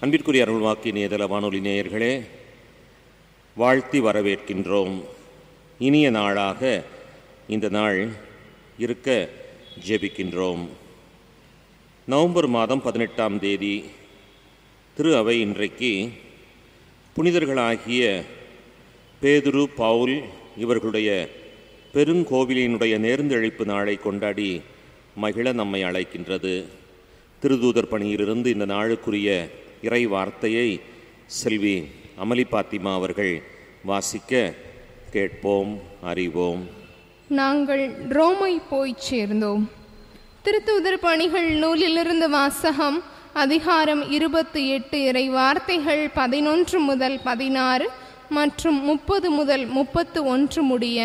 அன்பிற்குரிய அருள்வாக்கு இணையதள வானொலி நேயர்களே வாழ்த்தி வரவேற்கின்றோம் இனிய நாளாக இந்த நாள் இருக்க ஜெபிக்கின்றோம் நவம்பர் மாதம் பதினெட்டாம் தேதி திரு அவை இன்றைக்கு புனிதர்களாகிய பேதுரு பவுல் இவர்களுடைய பெருங்கோவிலினுடைய நேர்ந்தெழிப்பு நாளை கொண்டாடி மகிழ நம்மை அழைக்கின்றது திருதூதர் பணியிலிருந்து இந்த நாளுக்குரிய இறை வார்த்தையை செல்வி அமளி பாத்திமா அவர்கள் வாசிக்க கேட்போம் அறிவோம் நாங்கள் ரோமை போய் சேர்ந்தோம் திருத்தூதர் பணிகள் நூலிலிருந்து வாசகம் அதிகாரம் இருபத்தி எட்டு இறை வார்த்தைகள் பதினொன்று முதல் பதினாறு மற்றும் முப்பது முதல் முப்பத்து ஒன்று முடிய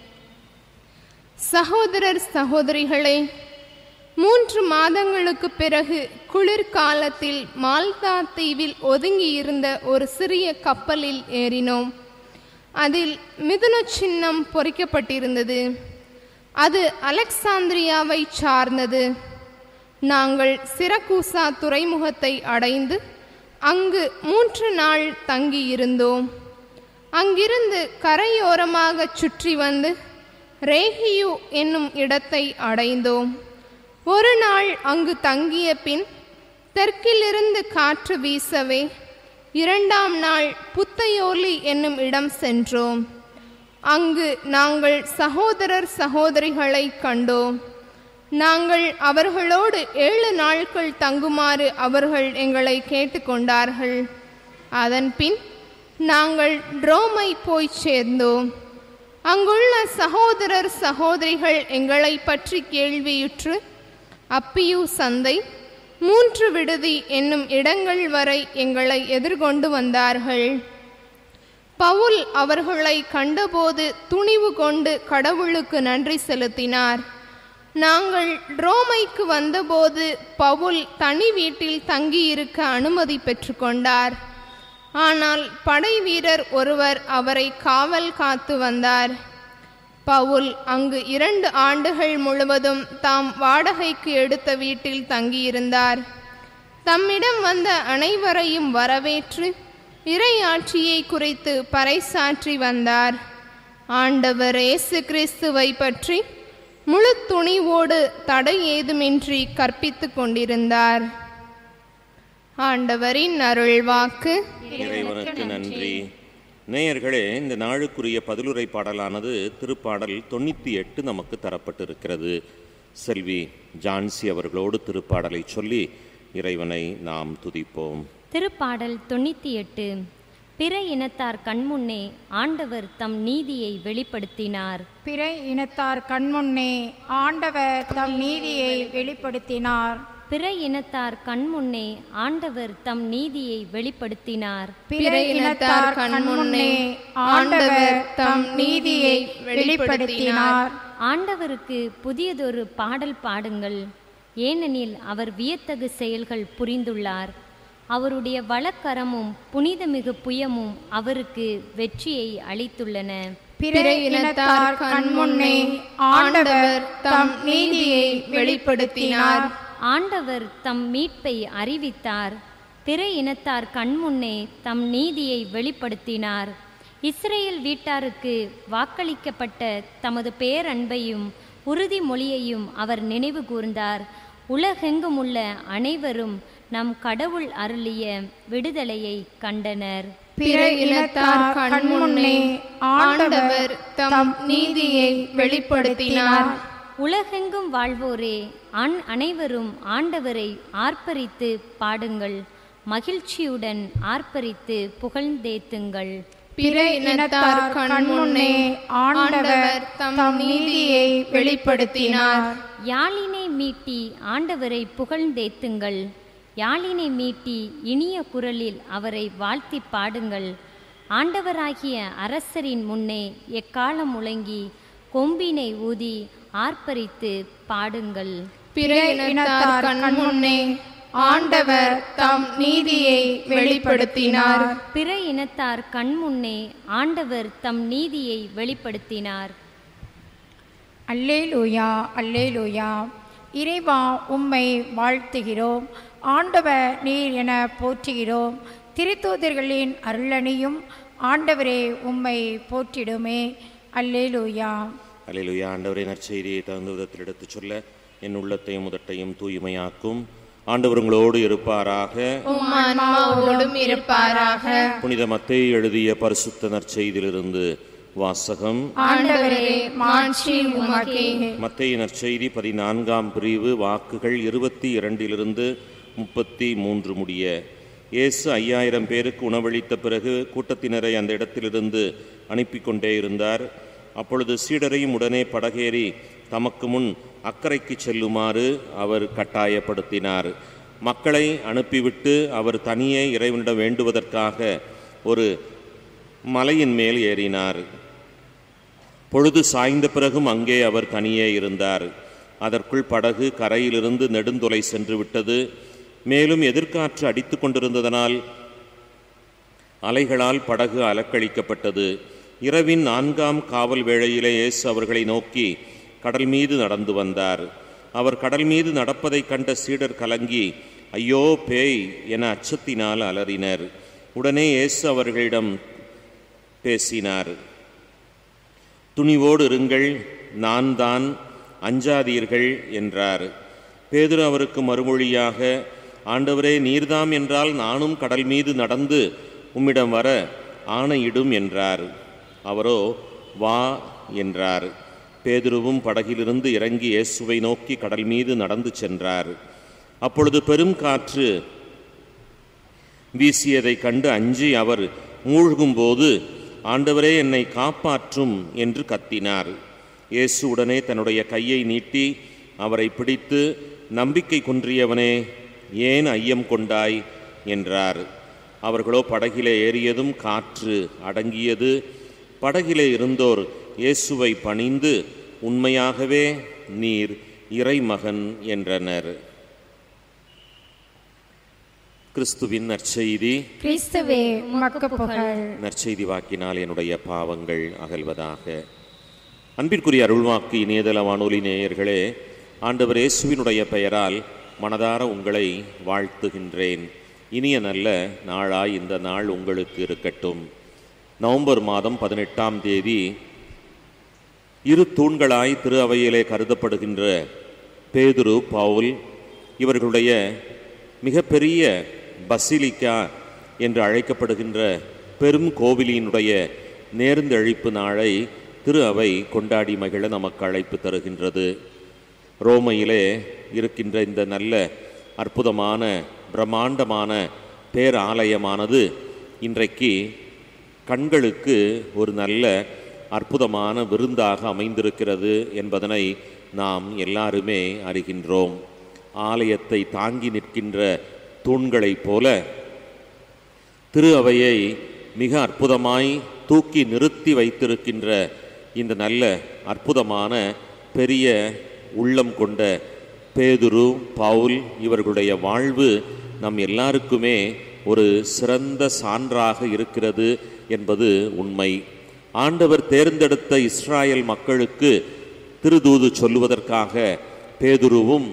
சகோதரர் சகோதரிகளே மூன்று மாதங்களுக்கு பிறகு குளிர்காலத்தில் மால்தா தீவில் ஒதுங்கியிருந்த ஒரு சிறிய கப்பலில் ஏறினோம் அதில் மிதுன சின்னம் பொறிக்கப்பட்டிருந்தது அது அலெக்சாந்திரியாவை சார்ந்தது நாங்கள் சிரக்கூசா துறைமுகத்தை அடைந்து அங்கு மூன்று நாள் தங்கியிருந்தோம் அங்கிருந்து கரையோரமாக சுற்றி வந்து ரேகியு என்னும் இடத்தை அடைந்தோம் ஒரு நாள் அங்கு தங்கிய பின் தெற்கிலிருந்து காற்று வீசவே இரண்டாம் நாள் புத்தையோலி என்னும் இடம் சென்றோம் அங்கு நாங்கள் சகோதரர் சகோதரிகளை கண்டோம் நாங்கள் அவர்களோடு ஏழு நாட்கள் தங்குமாறு அவர்கள் எங்களை கேட்டுக்கொண்டார்கள் அதன் பின் நாங்கள் ரோமை போய் சேர்ந்தோம் அங்குள்ள சகோதரர் சகோதரிகள் எங்களை பற்றி கேள்வியுற்று அப்பியூ சந்தை மூன்று விடுதி என்னும் இடங்கள் வரை எங்களை எதிர்கொண்டு வந்தார்கள் பவுல் அவர்களை கண்டபோது துணிவு கொண்டு கடவுளுக்கு நன்றி செலுத்தினார் நாங்கள் ரோமைக்கு வந்தபோது பவுல் தனி வீட்டில் தங்கியிருக்க அனுமதி பெற்றுக்கொண்டார் ஆனால் படை வீரர் ஒருவர் அவரை காவல் காத்து வந்தார் பவுல் அங்கு இரண்டு ஆண்டுகள் முழுவதும் தாம் வாடகைக்கு எடுத்த வீட்டில் தங்கியிருந்தார் தம்மிடம் வந்த அனைவரையும் வரவேற்று இறையாட்சியை குறித்து பறைசாற்றி வந்தார் ஆண்டவர் இயேசு கிறிஸ்துவை பற்றி முழு துணிவோடு தடை ஏதுமின்றி கற்பித்துக் கொண்டிருந்தார் ஆண்டவரின் அருள்வாக்கு இறைவனுக்கு நன்றி நேயர்களே இந்த நாளுக்குரிய பதிலுரை பாடலானது திருப்பாடல் தொண்ணூற்றி எட்டு நமக்கு தரப்பட்டிருக்கிறது செல்வி ஜான்சி அவர்களோடு திருப்பாடலை சொல்லி இறைவனை நாம் துதிப்போம் திருப்பாடல் தொண்ணூற்றி எட்டு பிற இனத்தார் கண்முன்னே ஆண்டவர் தம் நீதியை வெளிப்படுத்தினார் பிற இனத்தார் கண்முன்னே ஆண்டவர் தம் நீதியை வெளிப்படுத்தினார் பிற இனத்தார் கண்முன்னே ஆண்டவர் தம் நீதியை வெளிப்படுத்தினார் பிற இனத்தார் கண்முன்னே ஆண்டவர் தம் நீதியை வெளிப்படுத்தினார் ஆண்டவருக்கு புதியதொரு பாடல் பாடுங்கள் ஏனெனில் அவர் வியத்தகு செயல்கள் புரிந்துள்ளார் அவருடைய வழக்கரமும் புனிதமிகு புயமும் அவருக்கு வெற்றியை அளித்துள்ளன பிற இனத்தார் கண்முன்னே ஆண்டவர் தம் நீதியை வெளிப்படுத்தினார் ஆண்டவர் தம் மீட்பை அறிவித்தார் பிற இனத்தார் கண்முன்னே தம் நீதியை வெளிப்படுத்தினார் இஸ்ரேல் வீட்டாருக்கு வாக்களிக்கப்பட்ட தமது பேரன்பையும் உறுதிமொழியையும் அவர் நினைவு கூர்ந்தார் உலகெங்கும் உள்ள அனைவரும் நம் கடவுள் அருளிய விடுதலையை கண்டனர் பிற இனத்தார் கண்முன்னே ஆண்டவர் தம் நீதியை வெளிப்படுத்தினார் உலகெங்கும் வாழ்வோரே அன் அனைவரும் ஆண்டவரை ஆர்ப்பரித்து பாடுங்கள் மகிழ்ச்சியுடன் ஆர்ப்பரித்து புகழ்ந்தேத்துங்கள் பிற இனத்தார் கண்முன்னே ஆண்டவர் தம் நீதியை வெளிப்படுத்தினார் யாழினை மீட்டி ஆண்டவரை புகழ்ந்தேத்துங்கள் யாழினை மீட்டி இனிய குரலில் அவரை வாழ்த்தி பாடுங்கள் ஆண்டவராகிய அரசரின் முன்னே எக்காலம் முழங்கி கொம்பினை ஊதி ஆர்ப்பரித்து பாடுங்கள் பிற இனத்தார் கண்முன்னே ஆண்டவர் தம் நீதியை வெளிப்படுத்தினார் பிற இனத்தார் கண்முன்னே ஆண்டவர் தம் நீதியை வெளிப்படுத்தினார் அல்லேலூயா அல்லேலூயா இறைவா உம்மை வாழ்த்துகிறோம் ஆண்டவர் நீர் என போற்றுகிறோம் திருத்தூதர்களின் அருளணியும் ஆண்டவரே உம்மை போற்றிடுமே அல்லேலூயா அல்லேலூயா ஆண்டவரே நற்செய்தியை தகுந்த விதத்தில் எடுத்துச் சொல்ல என் உள்ளத்தையும் முதட்டையும் தூய்மையாக்கும் ஆண்டவர் உங்களோடு இருப்பாராக உம் ஆன்மாவோடும் இருப்பாராக புனித மத்தேயு எழுதிய பரிசுத்த நற்செய்தியிலிருந்து வாசகம் ஆண்டவரே மாட்சி உமக்கே மத்தேயு நற்செய்தி பதினான்காம் பிரிவு வாக்குகள் இருபத்தி இரண்டிலிருந்து முப்பத்தி மூன்று முடிய இயேசு ஐயாயிரம் பேருக்கு உணவளித்த பிறகு கூட்டத்தினரை அந்த இடத்திலிருந்து அனுப்பி கொண்டே இருந்தார் அப்பொழுது சீடரையும் உடனே படகேறி தமக்கு முன் அக்கறைக்கு செல்லுமாறு அவர் கட்டாயப்படுத்தினார் மக்களை அனுப்பிவிட்டு அவர் தனியே இறைவனிடம் வேண்டுவதற்காக ஒரு மலையின் மேல் ஏறினார் பொழுது சாய்ந்த பிறகும் அங்கே அவர் தனியே இருந்தார் அதற்குள் படகு கரையிலிருந்து நெடுந்தொலை சென்று விட்டது மேலும் எதிர்காற்று அடித்து கொண்டிருந்ததனால் அலைகளால் படகு அலக்களிக்கப்பட்டது இரவின் நான்காம் காவல் வேளையிலே இயேசு அவர்களை நோக்கி கடல் மீது நடந்து வந்தார் அவர் கடல் மீது நடப்பதைக் கண்ட சீடர் கலங்கி ஐயோ பேய் என அச்சத்தினால் அலறினர் உடனே இயேசு அவர்களிடம் பேசினார் துணிவோடு இருங்கள் நான் தான் அஞ்சாதீர்கள் என்றார் பேதுரு அவருக்கு மறுமொழியாக ஆண்டவரே நீர்தாம் என்றால் நானும் கடல் மீது நடந்து உம்மிடம் வர ஆணையிடும் என்றார் அவரோ வா என்றார் பேதுருவும் படகிலிருந்து இறங்கி இயேசுவை நோக்கி கடல் மீது நடந்து சென்றார் அப்பொழுது பெரும் காற்று வீசியதைக் கண்டு அஞ்சி அவர் மூழ்கும்போது ஆண்டவரே என்னை காப்பாற்றும் என்று கத்தினார் இயேசு உடனே தன்னுடைய கையை நீட்டி அவரை பிடித்து நம்பிக்கை குன்றியவனே ஏன் ஐயம் கொண்டாய் என்றார் அவர்களோ படகிலே ஏறியதும் காற்று அடங்கியது படகிலே இருந்தோர் இயேசுவை பணிந்து உண்மையாகவே நீர் இறைமகன் என்றனர் கிறிஸ்துவின் நற்செய்தி கிறிஸ்துவே உமக்கு புகழ் நற்செய்தி வாக்கினால் என்னுடைய பாவங்கள் அகல்வதாக அன்பிற்குரிய அருள்வாக்கு இணையதள வானொலி நேயர்களே ஆண்டவர் இயேசுவினுடைய பெயரால் மனதார உங்களை வாழ்த்துகின்றேன் இனிய நல்ல நாளாய் இந்த நாள் உங்களுக்கு இருக்கட்டும் நவம்பர் மாதம் பதினெட்டாம் தேதி இரு தூண்களாய் திரு அவையிலே கருதப்படுகின்ற பேதுரு பவுல் இவர்களுடைய மிகப்பெரிய பசிலிக்கா என்று அழைக்கப்படுகின்ற பெரும் கோவிலினுடைய நேர்ந்தெழிப்பு நாளை திரு அவை கொண்டாடி மகிழ நமக்கு அழைப்பு தருகின்றது ரோமையிலே இருக்கின்ற இந்த நல்ல அற்புதமான பிரம்மாண்டமான பேராலயமானது இன்றைக்கு கண்களுக்கு ஒரு நல்ல அற்புதமான விருந்தாக அமைந்திருக்கிறது என்பதனை நாம் எல்லாருமே அறிகின்றோம் ஆலயத்தை தாங்கி நிற்கின்ற தூண்களைப் போல திரு அவையை மிக அற்புதமாய் தூக்கி நிறுத்தி வைத்திருக்கின்ற இந்த நல்ல அற்புதமான பெரிய உள்ளம் கொண்ட பேதுரு பவுல் இவர்களுடைய வாழ்வு நம் எல்லாருக்குமே ஒரு சிறந்த சான்றாக இருக்கிறது என்பது உண்மை ஆண்டவர் தேர்ந்தெடுத்த இஸ்ராயல் மக்களுக்கு திருதூது சொல்லுவதற்காக பேதுருவும்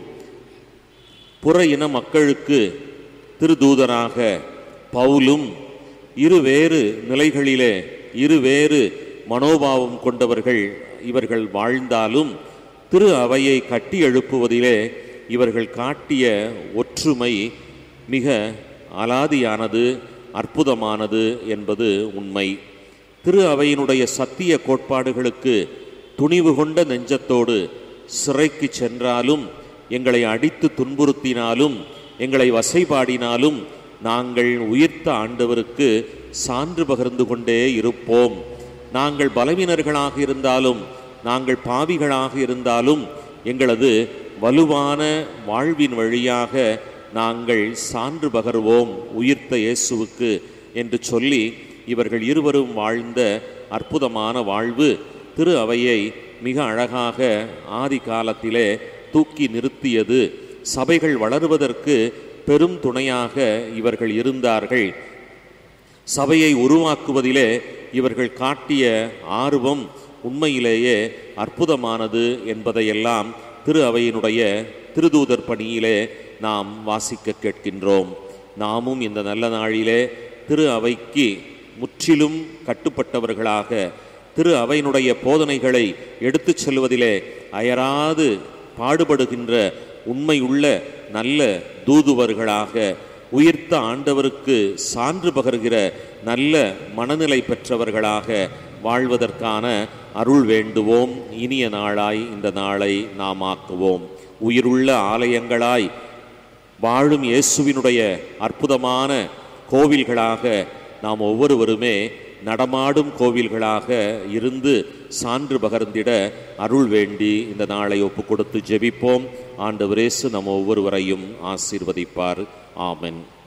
புற இன மக்களுக்கு திருதூதராக பவுலும் இருவேறு நிலைகளிலே இருவேறு மனோபாவம் கொண்டவர்கள் இவர்கள் வாழ்ந்தாலும் திரு அவையை கட்டி எழுப்புவதிலே இவர்கள் காட்டிய ஒற்றுமை மிக அலாதியானது அற்புதமானது என்பது உண்மை திரு அவையினுடைய சத்திய கோட்பாடுகளுக்கு துணிவு கொண்ட நெஞ்சத்தோடு சிறைக்கு சென்றாலும் எங்களை அடித்து துன்புறுத்தினாலும் எங்களை வசைபாடினாலும் நாங்கள் உயிர்த்த ஆண்டவருக்கு சான்று பகிர்ந்து கொண்டே இருப்போம் நாங்கள் பலவீனர்களாக இருந்தாலும் நாங்கள் பாவிகளாக இருந்தாலும் எங்களது வலுவான வாழ்வின் வழியாக நாங்கள் சான்று பகர்வோம் உயிர்த்த இயேசுவுக்கு என்று சொல்லி இவர்கள் இருவரும் வாழ்ந்த அற்புதமான வாழ்வு திரு அவையை மிக அழகாக ஆதி காலத்திலே தூக்கி நிறுத்தியது சபைகள் வளருவதற்கு பெரும் துணையாக இவர்கள் இருந்தார்கள் சபையை உருவாக்குவதிலே இவர்கள் காட்டிய ஆர்வம் உண்மையிலேயே அற்புதமானது என்பதையெல்லாம் திரு அவையினுடைய திருதூதர் பணியிலே நாம் வாசிக்க கேட்கின்றோம் நாமும் இந்த நல்ல நாளிலே திரு அவைக்கு முற்றிலும் கட்டுப்பட்டவர்களாக திரு அவையினுடைய போதனைகளை எடுத்துச் செல்வதிலே அயராது பாடுபடுகின்ற உண்மையுள்ள நல்ல தூதுவர்களாக உயிர்த்த ஆண்டவருக்கு சான்று பகர்கிற நல்ல மனநிலை பெற்றவர்களாக வாழ்வதற்கான அருள் வேண்டுவோம் இனிய நாளாய் இந்த நாளை நாம் ஆக்குவோம் உயிருள்ள ஆலயங்களாய் வாழும் இயேசுவினுடைய அற்புதமான கோவில்களாக நாம் ஒவ்வொருவருமே நடமாடும் கோவில்களாக இருந்து சான்று பகர்ந்திட அருள் வேண்டி இந்த நாளை ஒப்பு கொடுத்து ஜெபிப்போம் ஆண்டவரேசு நம் ஒவ்வொருவரையும் ஆசீர்வதிப்பார் ஆமென்